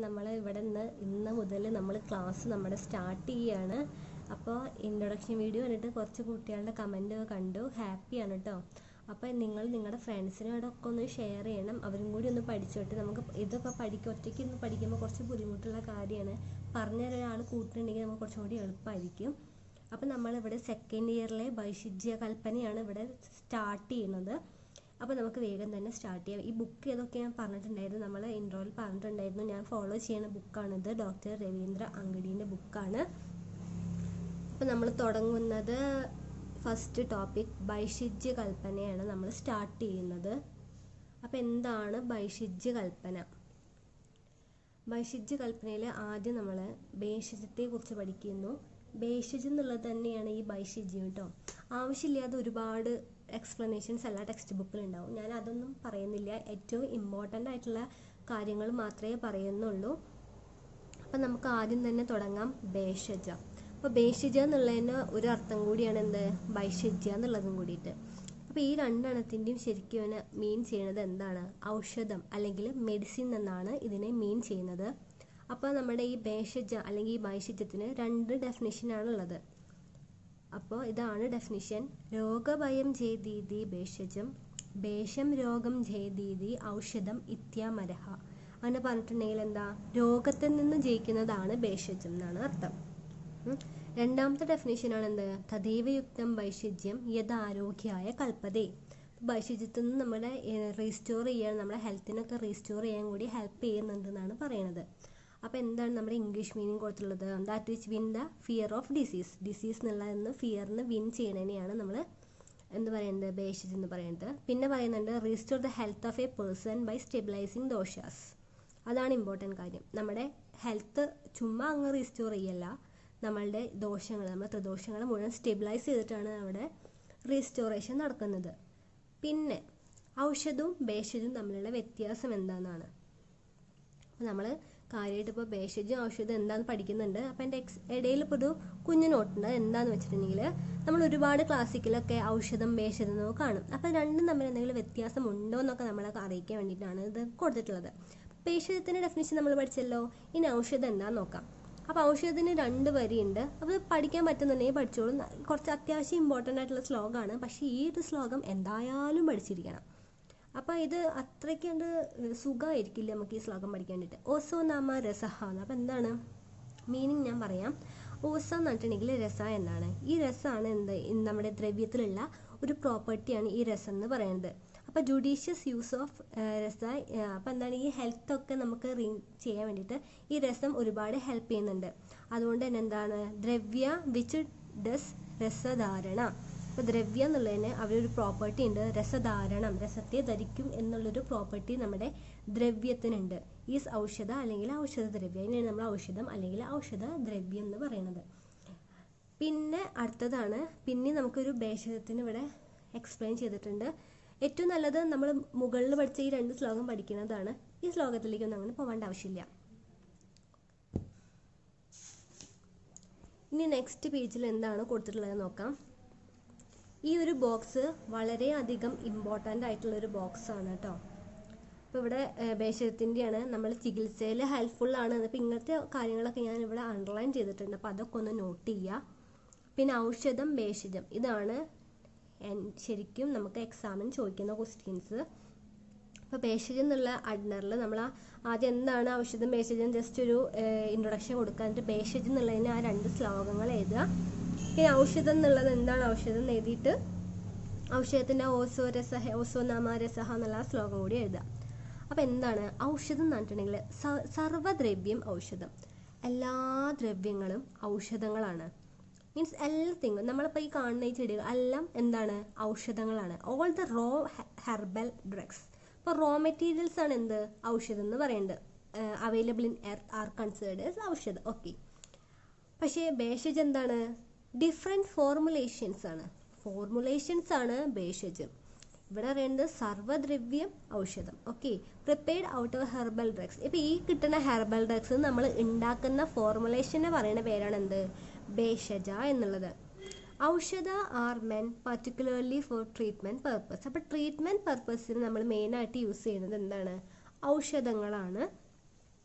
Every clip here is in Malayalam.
നമ്മൾ ഇവിടെ നിന്ന് ഇന്ന് മുതൽ നമ്മൾ ക്ലാസ് നമ്മുടെ സ്റ്റാർട്ട് ചെയ്യാണ് അപ്പോൾ ഇൻട്രൊഡക്ഷൻ വീഡിയോ കണ്ടിട്ട് കുറച്ച് കുട്ടികളുടെ കമൻറ്റ് കണ്ടു ഹാപ്പിയാണ് കേട്ടോ അപ്പോൾ നിങ്ങൾ നിങ്ങളുടെ ഫ്രണ്ട്സിനോടൊക്കെ ഒന്ന് ഷെയർ ചെയ്യണം അവരും കൂടി ഒന്ന് പഠിച്ചോട്ടെ നമുക്ക് ഇതൊക്കെ പഠിക്കുക ഒറ്റയ്ക്ക് ഇരുന്ന് പഠിക്കുമ്പോൾ കുറച്ച് ബുദ്ധിമുട്ടുള്ള കാര്യമാണ് പറഞ്ഞു തരാൻ ഒരാൾ കൂട്ടുണ്ടെങ്കിൽ നമുക്ക് കുറച്ചും കൂടി എളുപ്പമായിരിക്കും അപ്പോൾ നമ്മളിവിടെ സെക്കൻഡ് ഇയറിലെ വൈശിജ്യ കൽപ്പനയാണ് ഇവിടെ സ്റ്റാർട്ട് ചെയ്യുന്നത് അപ്പോൾ നമുക്ക് വേഗം തന്നെ സ്റ്റാർട്ട് ചെയ്യാം ഈ ബുക്ക് ഏതൊക്കെ ഞാൻ പറഞ്ഞിട്ടുണ്ടായിരുന്നു നമ്മൾ ഇൻട്രോയിൽ പറഞ്ഞിട്ടുണ്ടായിരുന്നു ഞാൻ ഫോളോ ചെയ്യുന്ന ബുക്കാണിത് ഡോക്ടർ രവീന്ദ്ര അങ്കടീൻ്റെ ബുക്കാണ് അപ്പോൾ നമ്മൾ തുടങ്ങുന്നത് ഫസ്റ്റ് ടോപ്പിക് ബൈഷിജ്യ കൽപ്പനയാണ് നമ്മൾ സ്റ്റാർട്ട് ചെയ്യുന്നത് അപ്പോൾ എന്താണ് ബൈഷിജ്യ കൽപ്പന ബൈഷിജ്യ കൽപ്പനയിൽ ആദ്യം നമ്മൾ ഭേഷജത്തെക്കുറിച്ച് പഠിക്കുന്നു ഭേഷജം എന്നുള്ളത് തന്നെയാണ് ഈ ബൈഷിജ്യം കേട്ടോ ആവശ്യമില്ലാതെ ഒരുപാട് എക്സ്പ്ലനേഷൻസ് എല്ലാ ടെക്സ്റ്റ് ബുക്കിലുണ്ടാവും ഞാൻ അതൊന്നും പറയുന്നില്ല ഏറ്റവും ഇമ്പോർട്ടൻ്റ് ആയിട്ടുള്ള കാര്യങ്ങൾ മാത്രമേ പറയുന്നുള്ളൂ അപ്പം നമുക്ക് ആദ്യം തന്നെ തുടങ്ങാം ഭേഷജ അപ്പോൾ ഭേഷജ എന്നുള്ളതിന് ഒരു അർത്ഥം കൂടിയാണ് എന്ത് ബൈഷജ്യ എന്നുള്ളതും കൂടിയിട്ട് അപ്പോൾ ഈ രണ്ടെണ്ണത്തിൻ്റെയും ശരിക്കും മീൻ ചെയ്യുന്നത് എന്താണ് ഔഷധം അല്ലെങ്കിൽ മെഡിസിൻ എന്നാണ് ഇതിനെ മീൻ ചെയ്യുന്നത് അപ്പോൾ നമ്മുടെ ഈ ഭേഷജ അല്ലെങ്കിൽ ഈ ബൈഷജ്യത്തിന് രണ്ട് ഡെഫിനിഷനാണ് ഉള്ളത് അപ്പോൾ ഇതാണ് ഡെഫിനിഷൻ രോഗഭയം ജേതീതി ഭേഷജം ഭേഷം രോഗം ജേതീതി ഔഷധം ഇത്യാമരഹ അങ്ങനെ പറഞ്ഞിട്ടുണ്ടെങ്കിൽ എന്താ രോഗത്തിൽ നിന്ന് ജയിക്കുന്നതാണ് ഭേഷജം എന്നാണ് അർത്ഥം ഉം. രണ്ടാമത്തെ ഡെഫിനേഷനാണ് എന്ത് തദൈവയുക്തം വൈശിജ്യം യഥാരോഗ്യായ കൽപ്പതേ വൈശിജ്യത്തിൽ നിന്ന് നമ്മളെ റീസ്റ്റോർ ചെയ്യാൻ നമ്മുടെ ഹെൽത്തിനൊക്കെ റീസ്റ്റോർ ചെയ്യാൻ കൂടി ഹെൽപ്പ് ചെയ്യുന്നുണ്ടെന്നാണ് പറയുന്നത് അപ്പോൾ എന്താണ് നമ്മുടെ ഇംഗ്ലീഷ് മീനിങ് കൊടുത്തിട്ടുള്ളത് that which win the fear of disease disease എന്നുള്ളതെന്ന് ഫിയറിന് വിൻ ചെയ്യണതിനെയാണ് നമ്മൾ എന്ത് പറയുന്നത് ബേഷിജ് എന്ന് പറയുന്നത് പിന്നെ പറയുന്നുണ്ട് restore the health of a person by stabilizing doshas അതാണ് ഇമ്പോർട്ടൻറ്റ് കാര്യം നമ്മുടെ ഹെൽത്ത് ചുമ്മാ അങ്ങ് റീസ്റ്റോർ ചെയ്യല്ല നമ്മളുടെ ദോഷങ്ങൾ നമ്മുടെ ത്രിദോഷങ്ങൾ മുഴുവൻ സ്റ്റെബിലൈസ് ചെയ്തിട്ടാണ് അവിടെ റീസ്റ്റോറേഷൻ നടക്കുന്നത് പിന്നെ ഔഷധവും ഭേഷജവും തമ്മിലുള്ള വ്യത്യാസം എന്താണെന്നാണ് അപ്പോൾ നമ്മൾ കാര്യമായിട്ട് ഇപ്പോൾ ഭേഷജും ഔഷധം എന്താണെന്ന് പഠിക്കുന്നുണ്ട് അപ്പോൾ എൻ്റെ എക്സ് ഇടയിൽ ഇപ്പോൾ ഒരു കുഞ്ഞു നോട്ടുണ്ട് എന്താണെന്ന് വെച്ചിട്ടുണ്ടെങ്കിൽ നമ്മൾ ഒരുപാട് ക്ലാസ്സിക്കലൊക്കെ ഔഷധം ഭേഷജം എന്നൊക്കെ കാണും അപ്പോൾ രണ്ടും തമ്മിൽ എന്തെങ്കിലും വ്യത്യാസം ഉണ്ടോ എന്നൊക്കെ നമ്മളെ അറിയിക്കാൻ വേണ്ടിയിട്ടാണ് ഇത് കൊടുത്തിട്ടുള്ളത് ഭേഷജത്തിൻ്റെ ഡെഫിനിഷൻ നമ്മൾ പഠിച്ചല്ലോ ഇനി ഔഷധം എന്താണെന്ന് നോക്കാം അപ്പോൾ ഔഷധത്തിന് രണ്ട് വരിയുണ്ട് അപ്പോൾ ഇത് പഠിക്കാൻ പറ്റുന്നുണ്ടെങ്കിൽ പഠിച്ചോളൂ കുറച്ച് അത്യാവശ്യം ഇമ്പോർട്ടൻ്റ് ആയിട്ടുള്ള ശ്ലോകമാണ് പക്ഷേ ഈ ഒരു ശ്ലോകം എന്തായാലും പഠിച്ചിരിക്കണം അപ്പോൾ ഇത് അത്രയ്ക്ക് കണ്ട് സുഖമായിരിക്കില്ല നമുക്ക് ഈ ശ്ലോകം പഠിക്കാൻ വേണ്ടിയിട്ട് ഓസോ നാമ രസഹ എന്ന് അപ്പോൾ എന്താണ് മീനിങ് ഞാൻ പറയാം ഓസ എന്ന് പറഞ്ഞിട്ടുണ്ടെങ്കിൽ രസ എന്നാണ് ഈ രസമാണ് എന്ത് ഇന്ന് നമ്മുടെ ദ്രവ്യത്തിലുള്ള ഒരു പ്രോപ്പർട്ടിയാണ് ഈ രസം എന്ന് പറയുന്നത് അപ്പോൾ ജുഡീഷ്യസ് യൂസ് ഓഫ് രസ അപ്പോൾ എന്താണ് ഈ ഹെൽത്ത് ഒക്കെ നമുക്ക് റീ ചെയ്യാൻ വേണ്ടിയിട്ട് ഈ രസം ഒരുപാട് ഹെൽപ്പ് ചെയ്യുന്നുണ്ട് അതുകൊണ്ട് തന്നെ എന്താണ് ദ്രവ്യ വിച്ച് ഡസ് രസധാരണ അപ്പോൾ ദ്രവ്യ എന്നുള്ളതിന് അവരൊരു പ്രോപ്പർട്ടി ഉണ്ട് രസധാരണം രസത്തെ ധരിക്കും എന്നുള്ളൊരു പ്രോപ്പർട്ടി നമ്മുടെ ദ്രവ്യത്തിനുണ്ട് ഈ ഔഷധ അല്ലെങ്കിൽ ഔഷധ ദ്രവ്യം അതിനാണ് നമ്മൾ ഔഷധം അല്ലെങ്കിൽ ഔഷധ ദ്രവ്യം എന്ന് പറയുന്നത് പിന്നെ അടുത്തതാണ് പിന്നെ നമുക്കൊരു ഭേഷജത്തിന് ഇവിടെ എക്സ്പ്ലെയിൻ ചെയ്തിട്ടുണ്ട് ഏറ്റവും നല്ലത് നമ്മൾ മുകളിൽ പഠിച്ച ഈ രണ്ട് ശ്ലോകം പഠിക്കുന്നതാണ് ഈ ശ്ലോകത്തിലേക്കൊന്നും അങ്ങനെ പോകേണ്ട ആവശ്യമില്ല ഇനി നെക്സ്റ്റ് പേജിൽ എന്താണ് കൊടുത്തിട്ടുള്ളത് നോക്കാം ഈ ഒരു ബോക്സ് വളരെയധികം ഇമ്പോർട്ടൻ്റ് ആയിട്ടുള്ള ഒരു ബോക്സ് ആണ് കേട്ടോ അപ്പോൾ ഇവിടെ ഭേഷജത്തിൻ്റെയാണ് നമ്മൾ ചികിത്സയിൽ ഹെൽപ്ഫുൾ ആണ് അപ്പോൾ ഇങ്ങനത്തെ കാര്യങ്ങളൊക്കെ ഞാൻ ഇവിടെ അണ്ടർലൈൻ ചെയ്തിട്ടുണ്ട് അപ്പോൾ അതൊക്കെ ഒന്ന് നോട്ട് ചെയ്യുക പിന്നെ ഔഷധം ഭേഷജം ഇതാണ് ശരിക്കും നമുക്ക് എക്സാമിന് ചോദിക്കുന്ന ക്വസ്റ്റ്യൻസ് അപ്പോൾ ഭേഷജം എന്നുള്ള അഡ്നറിൽ നമ്മൾ ആദ്യം എന്താണ് ഔഷധം ഭേഷജം ജസ്റ്റ് ഒരു ഇൻട്രൊഡക്ഷൻ കൊടുക്കുക എന്നിട്ട് ഭേഷജം എന്നുള്ളതിന് ആ രണ്ട് ശ്ലോകങ്ങൾ എഴുതുക പിന്നെ ഔഷധം എന്നുള്ളത് എന്താണ് ഔഷധം എന്ന് എഴുതിയിട്ട് ഔഷധത്തിൻ്റെ ഓസോ രസഹ ഓസോ നാമ രസഹ എന്നുള്ള ആ ശ്ലോകം കൂടി എഴുതുക അപ്പോൾ എന്താണ് ഔഷധം എന്ന് പറഞ്ഞിട്ടുണ്ടെങ്കിൽ സർവ്വദ്രവ്യം ഔഷധം എല്ലാ ദ്രവ്യങ്ങളും ഔഷധങ്ങളാണ് മീൻസ് എല്ലാത്തിങ്ങും നമ്മളിപ്പോൾ ഈ കാണുന്ന ഈ ചെടികൾ എല്ലാം എന്താണ് ഔഷധങ്ങളാണ് all the raw herbal drugs ഇപ്പോൾ റോ മെറ്റീരിയൽസ് ആണ് എന്ത് ഔഷധം എന്ന് പറയുന്നത് available in earth are considered as ഔഷധം ഓക്കെ പക്ഷേ ഭേഷജ് എന്താണ് ഡിഫറെൻറ്റ് ഫോർമുലേഷൻസ് ആണ് ഫോർമുലേഷൻസ് ആണ് ഭേഷജം ഇവിടെ പറയുന്നത് സർവ്വദ്രവ്യം ഔഷധം okay prepared out of herbal drugs ഇപ്പോൾ ഈ കിട്ടുന്ന ഹെർബൽ ഡ്രഗ്സ് നമ്മൾ ഉണ്ടാക്കുന്ന ഫോർമുലേഷനെ പറയുന്ന പേരാണ് എന്ത് ഭേഷജ എന്നുള്ളത് ഔഷധ are meant particularly for treatment purpose അപ്പോൾ ട്രീറ്റ്മെൻറ്റ് പർപ്പസിന് നമ്മൾ മെയിനായിട്ട് യൂസ് ചെയ്യുന്നത് എന്താണ് ഔഷധങ്ങളാണ്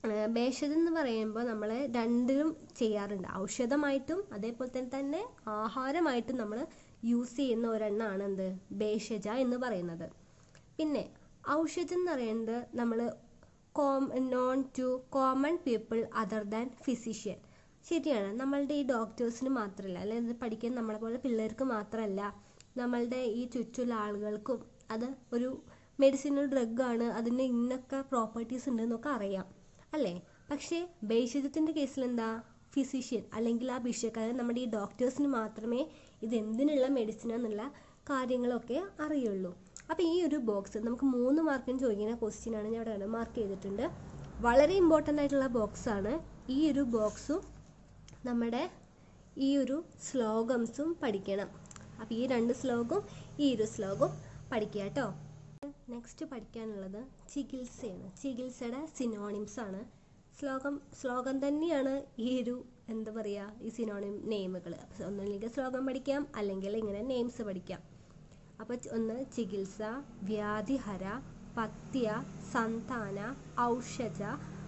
ഏഹ് ഭേഷജം എന്ന് പറയുമ്പോൾ നമ്മൾ രണ്ടിലും ചെയ്യാറുണ്ട് ഔഷധമായിട്ടും അതേപോലെ തന്നെ തന്നെ ആഹാരമായിട്ടും നമ്മൾ യൂസ് ചെയ്യുന്ന ഒരെണ്ണമാണ് എന്ത് ഭേഷജ എന്ന് പറയുന്നത് പിന്നെ ഔഷധം എന്ന് പറയുന്നത് നമ്മൾ com known to common people other than physician ശരിയാണ് നമ്മളുടെ ഈ ഡോക്ടേഴ്സിന് മാത്രമല്ല അല്ലെങ്കിൽ ഇത് പഠിക്കാൻ നമ്മളെ പോലെ പിള്ളേർക്ക് മാത്രമല്ല നമ്മളുടെ ഈ ചുറ്റുള്ള ആളുകൾക്കും അത് ഒരു മെഡിസിനൽ ഡ്രഗാണ് അതിന് ഇന്നൊക്കെ പ്രോപ്പർട്ടീസ് ഉണ്ട് എന്നൊക്കെ അറിയാം അല്ലേ പക്ഷേ ഭേഷജത്തിൻ്റെ കേസിൽ എന്താ ഫിസിഷ്യൻ അല്ലെങ്കിൽ ആ ഭിഷക്കാരൻ നമ്മുടെ ഈ ഡോക്ടേഴ്സിന് മാത്രമേ ഇത് എന്തിനുള്ള മെഡിസിൻ എന്നുള്ള കാര്യങ്ങളൊക്കെ അറിയുള്ളൂ അപ്പോൾ ഈ ഒരു ബോക്സ് നമുക്ക് മൂന്ന് മാർക്കിന് ചോദിക്കുന്ന ക്വസ്റ്റ്യൻ ആണ് ഞാൻ ഇവിടെ മാർക്ക് ചെയ്തിട്ടുണ്ട് വളരെ ഇമ്പോർട്ടൻ്റ് ആയിട്ടുള്ള ബോക്സ് ആണ് ഈ ഒരു ബോക്സും നമ്മുടെ ഈ ഒരു ശ്ലോകംസും പഠിക്കണം അപ്പോൾ ഈ രണ്ട് ശ്ലോകവും ഈ ഒരു ശ്ലോകവും പഠിക്കുക കേട്ടോ നെക്സ്റ്റ് പഠിക്കാനുള്ളത് ചികിത്സയാണ് ചികിത്സയുടെ സിനോണിംസ് ആണ് ശ്ലോകം ശ്ലോകം തന്നെയാണ് ഈ ഒരു എന്താ പറയുക ഈ സിനോണിം നെയിമുകൾ ഒന്നുമില്ലെങ്കിൽ ശ്ലോകം പഠിക്കാം അല്ലെങ്കിൽ ഇങ്ങനെ നെയിംസ് പഠിക്കാം അപ്പോൾ ഒന്ന് ചികിത്സ വ്യാധിഹര പത്യ സന്താന ഔഷധ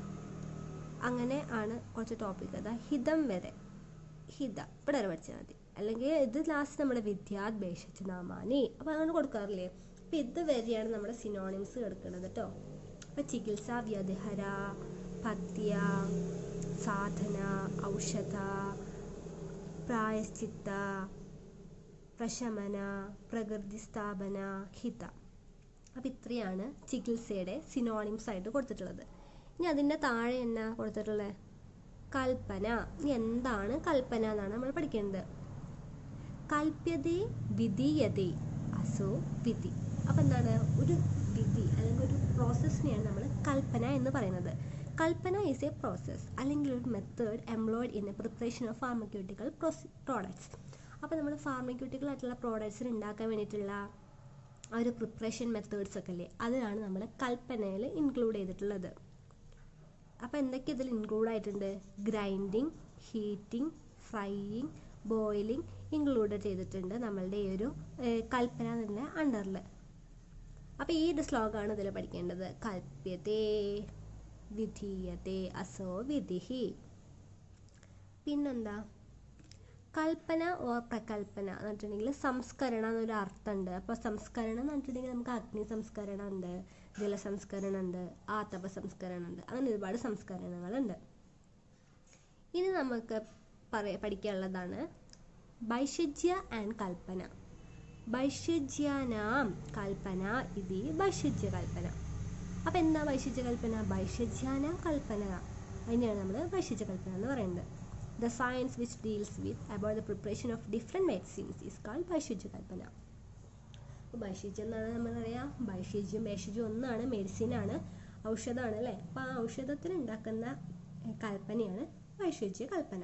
അങ്ങനെ ആണ് കുറച്ച് ടോപ്പിക് അതാ ഹിതം വരെ ഹിത ഇവിടെ വരെ പഠിച്ചാൽ മതി അല്ലെങ്കിൽ ഇത് ലാസ്റ്റ് നമ്മുടെ വിദ്യാത് ഭേഷിച്ച് നാമാനി അപ്പോൾ അങ്ങനെ കൊടുക്കാറില്ലേ അപ്പോൾ ഇത് വരെയാണ് നമ്മുടെ സിനോണിംസ് കിടക്കുന്നത് കേട്ടോ അപ്പോൾ ചികിത്സ വ്യതിഹര പത്യ സാധന ഔഷധ പ്രായശ്ചിത്ത പ്രശമന പ്രകൃതി സ്ഥാപന ഹിത അപ്പോൾ ഇത്രയാണ് ചികിത്സയുടെ സിനോണിംസ് ആയിട്ട് കൊടുത്തിട്ടുള്ളത് ഇനി അതിൻ്റെ താഴെ എന്നാ കൊടുത്തിട്ടുള്ളത് കൽപ്പന ഇനി എന്താണ് കൽപ്പന എന്നാണ് നമ്മൾ പഠിക്കേണ്ടത് കൽപ്യതേ വിധീയതേ അസോ വിധി അപ്പം എന്താണ് ഒരു വിധി അല്ലെങ്കിൽ ഒരു പ്രോസസ്സിനെയാണ് നമ്മൾ കൽപ്പന എന്ന് പറയുന്നത് കൽപ്പന ഈസ് എ പ്രോസസ് അല്ലെങ്കിൽ ഒരു method employed in a preparation of pharmaceutical products അപ്പോൾ നമ്മൾ ഫാർമക്യൂട്ടിക്കൽ ആയിട്ടുള്ള പ്രോഡക്ട്സിന് ഉണ്ടാക്കാൻ വേണ്ടിയിട്ടുള്ള ആ ഒരു പ്രിപ്പറേഷൻ മെത്തേഡ്സ് ഒക്കെ അല്ലേ അതിനാണ് നമ്മൾ കൽപ്പനയിൽ ഇൻക്ലൂഡ് ചെയ്തിട്ടുള്ളത് അപ്പോൾ എന്തൊക്കെ ഇതിൽ ഇൻക്ലൂഡ് ആയിട്ടുണ്ട് grinding heating frying boiling include ചെയ്തിട്ടുണ്ട് നമ്മളുടെ ഈ ഒരു ഏഹ്, കൽപ്പന തന്നെ അണ്ടറിൽ അപ്പോൾ ഈ ഒരു ശ്ലോകമാണ് ഇതിൽ പഠിക്കേണ്ടത് കൽപ്യതേ വിധീയതേ അസോ വിധിഹി പിന്നെന്താ കൽപ്പന ഓർ പ്രകൽപ്പന എന്ന് പറഞ്ഞിട്ടുണ്ടെങ്കിൽ സംസ്കരണം എന്നൊരു അർത്ഥമുണ്ട് അപ്പോൾ സംസ്കരണം എന്ന് പറഞ്ഞിട്ടുണ്ടെങ്കിൽ നമുക്ക് അഗ്നി സംസ്കരണം ഉണ്ട് ജലസംസ്കരണം ഉണ്ട് ആതപ സംസ്കരണം ഉണ്ട് അങ്ങനെ ഒരുപാട് സംസ്കരണങ്ങളുണ്ട് ഇനി നമുക്ക് പറയ പഠിക്കാനുള്ളതാണ് ഭൈഷജ്യ ആൻഡ് കൽപ്പന ഭൈഷജ്യാനാം കൽപ്പന ഇതി ഭൈഷജ്യ കൽപ്പന അപ്പോൾ എന്താ ഭൈഷജ്യ കൽപ്പന ഭൈഷജ്യാനാം കൽപ്പന അതിനെയാണ് നമ്മൾ ഭൈഷജ്യ കൽപ്പന എന്ന് പറയുന്നത് the science which deals with about the preparation of different medicines is call Bhaishajya Kalpana അപ്പോൾ ഭൈഷജ്യം എന്നാണ് നമ്മളറിയാം ഭൈഷജ്യം ഭേഷജ്യം ഒന്നാണ് മെഡിസിനാണ് ഔഷധമാണ് അല്ലേ അപ്പോൾ ആ ഔഷധത്തിന് ഉണ്ടാക്കുന്ന ഏഹ്, കൽപ്പനയാണ് ഭൈഷജ്യ കൽപ്പന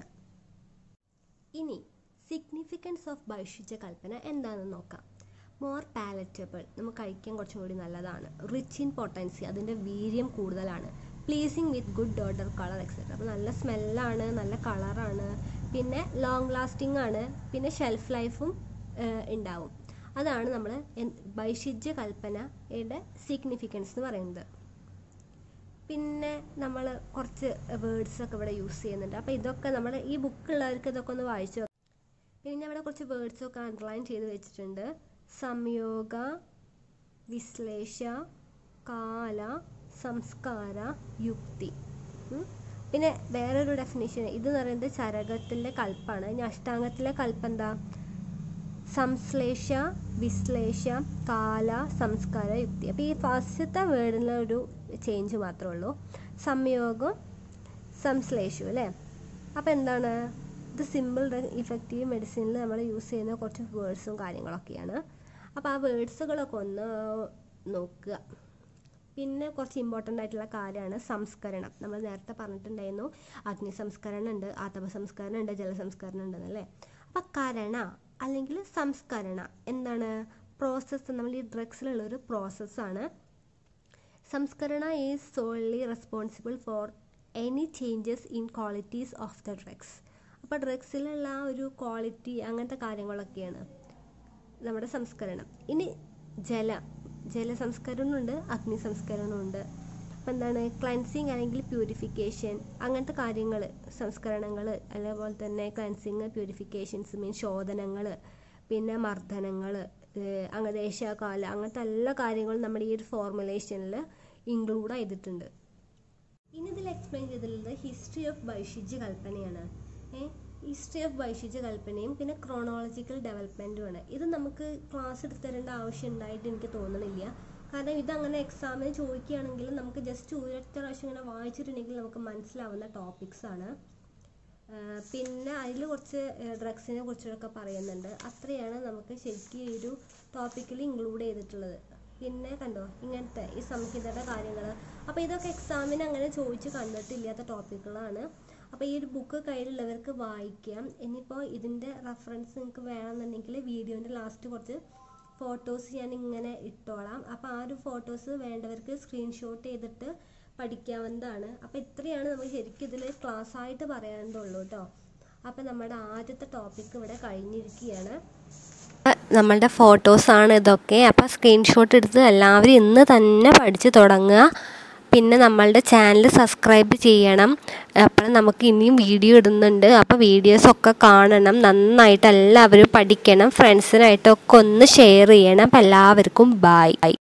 ഇനി സിഗ്നിഫിക്കൻസ് ഓഫ് ഭൈഷിച്ച കൽപ്പന എന്താണെന്ന് നോക്കാം മോർ പാലറ്റബിൾ നമുക്ക് കഴിക്കാൻ കുറച്ചും കൂടി നല്ലതാണ് റിച്ച് ഇൻ പൊട്ടൻസി അതിൻ്റെ വീര്യം കൂടുതലാണ് pleasing with good odour colour etcetera അപ്പോൾ നല്ല സ്മെല്ലാണ് നല്ല കളറാണ് പിന്നെ ലോങ് ലാസ്റ്റിംഗ് ആണ് പിന്നെ ഷെൽഫ് ലൈഫും ഉണ്ടാവും അതാണ് നമ്മൾ ഭൈഷിജ്യ കൽപ്പനയുടെ സിഗ്നിഫിക്കൻസ് എന്ന് പറയുന്നത് പിന്നെ നമ്മൾ കുറച്ച് വേർഡ്സ് ഒക്കെ ഇവിടെ യൂസ് ചെയ്യുന്നുണ്ട് അപ്പോൾ ഇതൊക്കെ നമ്മൾ ഈ ബുക്കുള്ളവർക്ക് ഇതൊക്കെ ഒന്ന് വായിച്ചു നോക്കാം പിന്നെ ഇവിടെ കുറച്ച് വേർഡ്സ് ഒക്കെ അണ്ടർലൈൻ ചെയ്ത് വെച്ചിട്ടുണ്ട് സംയോഗ വിശ്ലേഷ കാല സംസ്കാര യുക്തി ഉം. പിന്നെ വേറൊരു ഡെഫിനേഷൻ ഇത് എന്ന് പറയുന്നത് ചരകത്തിലെ കൽപ്പാണ് ഇനി അഷ്ടാംഗത്തിലെ കൽപ്പ് എന്താ സംശ്ലേഷ വിശ്ലേഷ കാല സംസ്കാര യുക്തി അപ്പോൾ ഈ ഫസ്റ്റത്തെ വേർഡിലെ ഒരു ചേഞ്ച് മാത്രമേ ഉള്ളൂ സംയോഗം സംശ്ലേഷവും അല്ലേ അപ്പോൾ എന്താണ് ഇത് സിമ്പിൾ ഇഫക്റ്റീവ് മെഡിസിനിൽ നമ്മൾ യൂസ് ചെയ്യുന്ന കുറച്ച് വേർഡ്സും കാര്യങ്ങളൊക്കെയാണ് അപ്പോൾ ആ വേർഡ്സുകളൊക്കെ ഒന്ന് നോക്കുക പിന്നെ കുറച്ച് ഇമ്പോർട്ടൻ്റ് ആയിട്ടുള്ള കാര്യമാണ് സംസ്കരണം നമ്മൾ നേരത്തെ പറഞ്ഞിട്ടുണ്ടായിരുന്നു അഗ്നി സംസ്കരണം ഉണ്ട് ആതപ സംസ്കരണം ഉണ്ട് ജലസംസ്കരണം ഉണ്ടെന്നല്ലേ അപ്പം കരണ അല്ലെങ്കിൽ സംസ്കരണ എന്താണ് പ്രോസസ്സ് നമ്മൾ ഈ ഡ്രഗ്സിലുള്ള ഒരു പ്രോസസ്സാണ് സംസ്കരണ is solely responsible for any changes in qualities of the drugs അപ്പോൾ ഡ്രഗ്സിലുള്ള ആ ഒരു ക്വാളിറ്റി അങ്ങനത്തെ കാര്യങ്ങളൊക്കെയാണ് നമ്മുടെ സംസ്കരണം ഇനി ജല ജലസംസ്കരണമുണ്ട് അഗ്നി സംസ്കരണമുണ്ട് അപ്പം എന്താണ് ക്ലൻസിങ് അല്ലെങ്കിൽ പ്യൂരിഫിക്കേഷൻ അങ്ങനത്തെ കാര്യങ്ങൾ സംസ്കരണങ്ങൾ അതേപോലെ തന്നെ ക്ലൻസിങ് പ്യൂരിഫിക്കേഷൻസ് മീൻ ശോധനങ്ങൾ പിന്നെ മർദ്ദനങ്ങൾ അങ്ങനെ ദേശകാല അങ്ങനത്തെ എല്ലാ കാര്യങ്ങളും നമ്മുടെ ഈ ഒരു ഫോർമുലേഷനിൽ ഇൻക്ലൂഡ് ചെയ്തിട്ടുണ്ട് ഇനി ഇതിൽ എക്സ്പ്ലെയിൻ ചെയ്തിട്ടുള്ളത് ഹിസ്റ്ററി ഓഫ് വൈശിജ്യ കൽപ്പനയാണ് ഏ ഹിസ്റ്ററി ഓഫ് വൈശിജ്യ കൽപ്പനയും പിന്നെ ക്രോണോളജിക്കൽ ഡെവലപ്മെൻറ്റുമാണ് ഇത് നമുക്ക് ക്ലാസ് എടുത്ത് തരേണ്ട ആവശ്യം ഉണ്ടായിട്ട് എനിക്ക് തോന്നണില്ല കാരണം ഇതങ്ങനെ എക്സാമിന് ചോദിക്കുകയാണെങ്കിൽ നമുക്ക് ജസ്റ്റ് ഒരൊറ്റ പ്രാവശ്യം ഇങ്ങനെ വായിച്ചിട്ടുണ്ടെങ്കിൽ നമുക്ക് മനസ്സിലാവുന്ന ടോപ്പിക്സ് ആണ് പിന്നെ അതിൽ കുറച്ച് ഡ്രഗ്സിനെ കുറിച്ചൊക്കെ പറയുന്നുണ്ട് അത്രയാണ് നമുക്ക് ശരിക്കും ഈ ഒരു ടോപ്പിക്കിൽ ഇൻക്ലൂഡ് ചെയ്തിട്ടുള്ളത് പിന്നെ കണ്ടോ ഇങ്ങനത്തെ ഈ സംഹിതയുടെ കാര്യങ്ങൾ അപ്പോൾ ഇതൊക്കെ എക്സാമിന് അങ്ങനെ ചോദിച്ച് കണ്ടിട്ടില്ലാത്ത ടോപ്പിക്കുകളാണ് അപ്പോൾ ഈ ഒരു ബുക്ക് കയ്യിലുള്ളവർക്ക് വായിക്കാം ഇനിയിപ്പോൾ ഇതിൻ്റെ റെഫറൻസ് നിങ്ങൾക്ക് വേണമെന്നുണ്ടെങ്കിൽ വീഡിയോൻ്റെ ലാസ്റ്റ് കുറച്ച് ഫോട്ടോസ് ഞാൻ ഇങ്ങനെ ഇട്ടോളാം അപ്പോൾ ആ ഒരു ഫോട്ടോസ് വേണ്ടവർക്ക് സ്ക്രീൻഷോട്ട് ചെയ്തിട്ട് പഠിക്കാവുന്നതാണ് അപ്പോൾ ഇത്രയാണ് നമുക്ക് ശരിക്കും ഇതിൽ ക്ലാസ് ആയിട്ട് പറയാനുള്ളൂ കേട്ടോ അപ്പോൾ നമ്മുടെ ആദ്യത്തെ ടോപ്പിക് ഇവിടെ കഴിഞ്ഞിരിക്കുകയാണ് നമ്മളുടെ ഫോട്ടോസാണ് ഇതൊക്കെ അപ്പോൾ സ്ക്രീൻഷോട്ട് എടുത്ത് എല്ലാവരും ഇന്ന് തന്നെ പഠിച്ച് തുടങ്ങുക പിന്നെ നമ്മളുടെ ചാനൽ സബ്സ്ക്രൈബ് ചെയ്യണം അപ്പോൾ നമുക്ക് ഇനിയും വീഡിയോ ഇടുന്നുണ്ട് അപ്പോൾ വീഡിയോസൊക്കെ കാണണം നന്നായിട്ട് എല്ലാവരും പഠിക്കണം ഫ്രണ്ട്സിനായിട്ടൊക്കെ ഒന്ന് ഷെയർ ചെയ്യണം അപ്പോൾ എല്ലാവർക്കും ബായ്